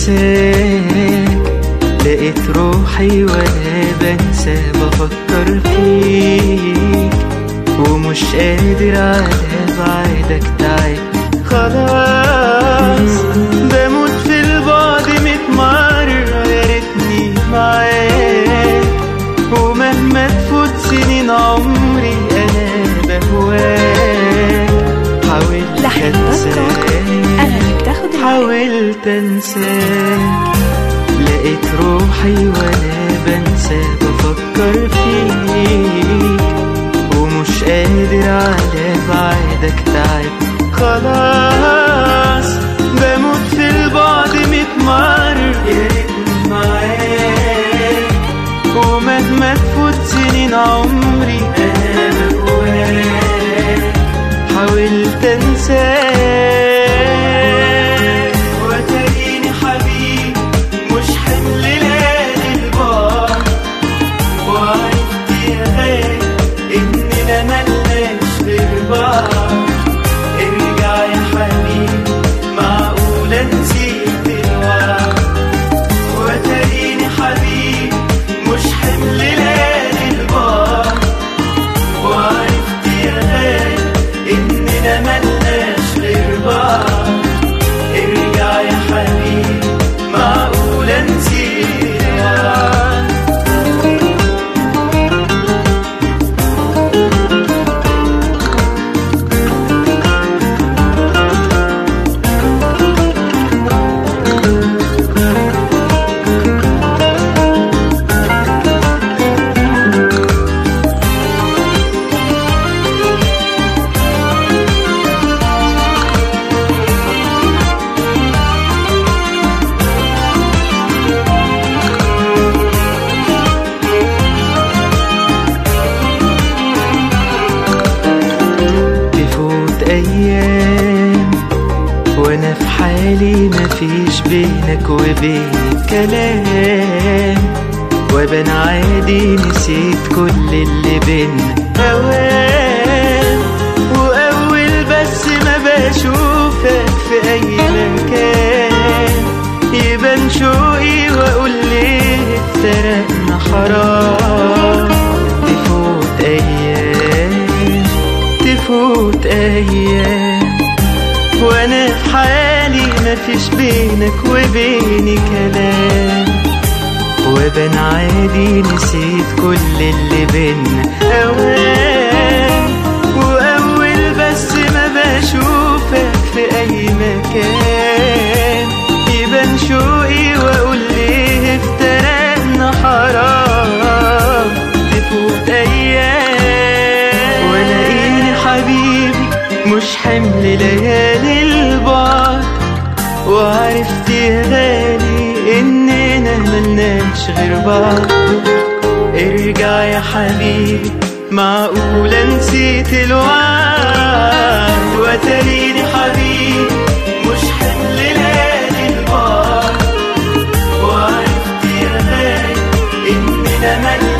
انساك لقيت روحي وانا بنسى بفكر فيك ومش قادر على بعدك تعب خلاص بموت في البعد ميت مرة يا ريتني معاك ومهما تفوت سنين عمري انا بهواك حاولت لحن دوت كوم انساك أغاني بتاخد العقل حاولت انساك لقيت روحي وانا بنسى بفكر فيك ومش قادر على بعدك تعب خلاص بموت في البعد ميت مرة يا ريتني معاك ومهما تفوت سنين عمري انا بهواك حاولت انساك وتريني حبيب مش حمل ليالي البار وعرفت يا غالي اننا ملناش غير بعض ارجع يا حبيب معقولة نسيت الوعد وتريني حبيب مش حمل ليالي البار وعرفت يا غالي اننا ملناش غير بعض ارجع يا حبيب معقولة نسيت الوعد تفوت ايام وانا في حالي مفيش بينك وبيني كلام وبان عادي نسيت كل اللي بينا اوام واول بس ما بشوفك في اي مكان يبان شوقي واقول ليه افترقنا حرام تفوت ايام تفوت ايام وانا في حالي مفيش بينك وبيني كلام وبان عادي نسيت كل اللي بينا اوام واول بس ما بشوفك في اي مكان يبان شوقي واقول ليه افترقنا حرام تفوت ايام ولاقيني حبيبي مش حمل ليالي البعد وعرفت يا غالي اننا ملناش غير بعض ارجع يا حبيبي معقولة نسيت الوعد وتريني حبيبي مش حمل ليالي البعد وعرفت يا غالي اننا ملناش